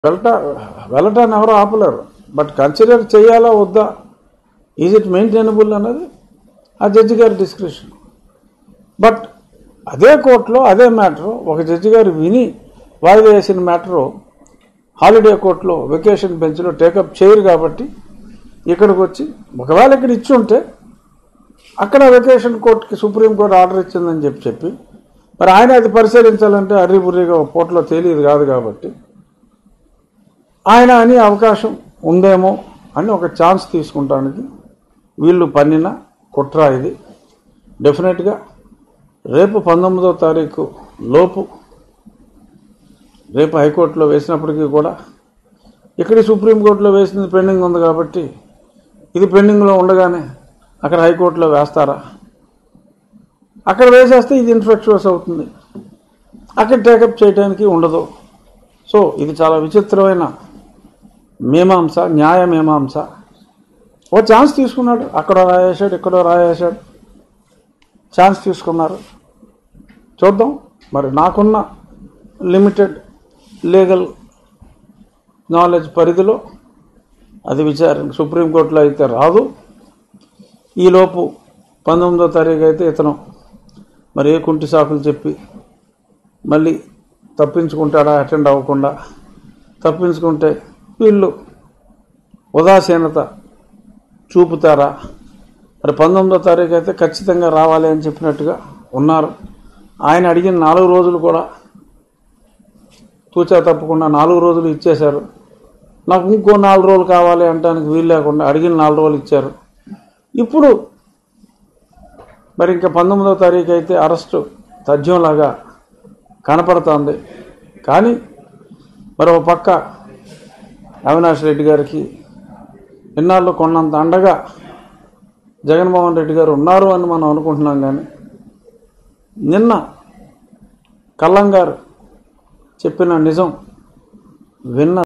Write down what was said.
వెళ్ళటా వెళ్ళటాన్ని ఎవరు ఆపలేరు but consider చేయాలా వద్దా ఈజ్ ఇట్ మెయింటైనబుల్ అన్నది ఆ జడ్జి గారి డిస్క్రిప్షన్ బట్ అదే కోర్టులో అదే మ్యాటరు ఒక జడ్జి గారు విని వాయిదా వేసిన మ్యాటరు హాలిడే కోర్టులో వెకేషన్ బెంచ్లో టేకప్ చేయరు కాబట్టి ఇక్కడికి వచ్చి ఒకవేళ ఇక్కడ ఇచ్చి ఉంటే అక్కడ వెకేషన్ కోర్టుకి సుప్రీంకోర్టు ఆర్డర్ ఇచ్చిందని చెప్పి చెప్పి మరి ఆయన అది పరిశీలించాలంటే అర్రిబుర్రిగా ఒక కోర్టులో తెలియదు కాదు కాబట్టి ఆయన అని అవకాశం ఉందేమో అని ఒక ఛాన్స్ తీసుకుంటానికి వీళ్ళు పన్నిన కుట్ర ఇది డెఫినెట్గా రేపు పంతొమ్మిదో తారీఖు లోపు రేపు హైకోర్టులో వేసినప్పటికీ కూడా ఇక్కడ సుప్రీంకోర్టులో వేసింది పెండింగ్ ఉంది కాబట్టి ఇది పెండింగ్లో ఉండగానే అక్కడ హైకోర్టులో వేస్తారా అక్కడ వేసేస్తే ఇది ఇన్ఫెక్షన్స్ అవుతుంది అక్కడ టేకప్ చేయడానికి ఉండదు సో ఇది చాలా విచిత్రమైన మీమాంస న్యాయ మీమాంస ఓ ఛాన్స్ తీసుకున్నాడు అక్కడో రాయేశాడు ఇక్కడో రాయేశాడు ఛాన్స్ తీసుకున్నారు చూద్దాం మరి నాకున్న లిమిటెడ్ లీగల్ నాలెడ్జ్ పరిధిలో అది విచారణ సుప్రీంకోర్టులో అయితే రాదు ఈలోపు పంతొమ్మిదో తారీఖు అయితే ఇతను మరి ఏ కుంటి సాకులు చెప్పి మళ్ళీ తప్పించుకుంటాడా అటెండ్ అవ్వకుండా తప్పించుకుంటే వీళ్ళు ఉదాసీనత చూపుతారా మరి పంతొమ్మిదో తారీఖు అయితే ఖచ్చితంగా రావాలి అని చెప్పినట్టుగా ఉన్నారు ఆయన అడిగిన నాలుగు రోజులు కూడా తూచా తప్పకుండా నాలుగు రోజులు ఇచ్చేశారు నాకు ఇంకో నాలుగు రోజులు కావాలి అంటానికి వీలు లేకుండా అడిగిన నాలుగు రోజులు ఇచ్చారు ఇప్పుడు మరి ఇంకా పంతొమ్మిదవ తారీఖు అయితే అరెస్టు తథ్యంలాగా కనపడుతోంది కానీ మరి ఒక పక్క అవినాష్ రెడ్డి గారికి ఇన్నాళ్ళు కొన్నంత అండగా జగన్మోహన్ రెడ్డి గారు ఉన్నారు అని మనం అనుకుంటున్నాం కానీ నిన్న కల్లం గారు చెప్పిన నిజం విన్న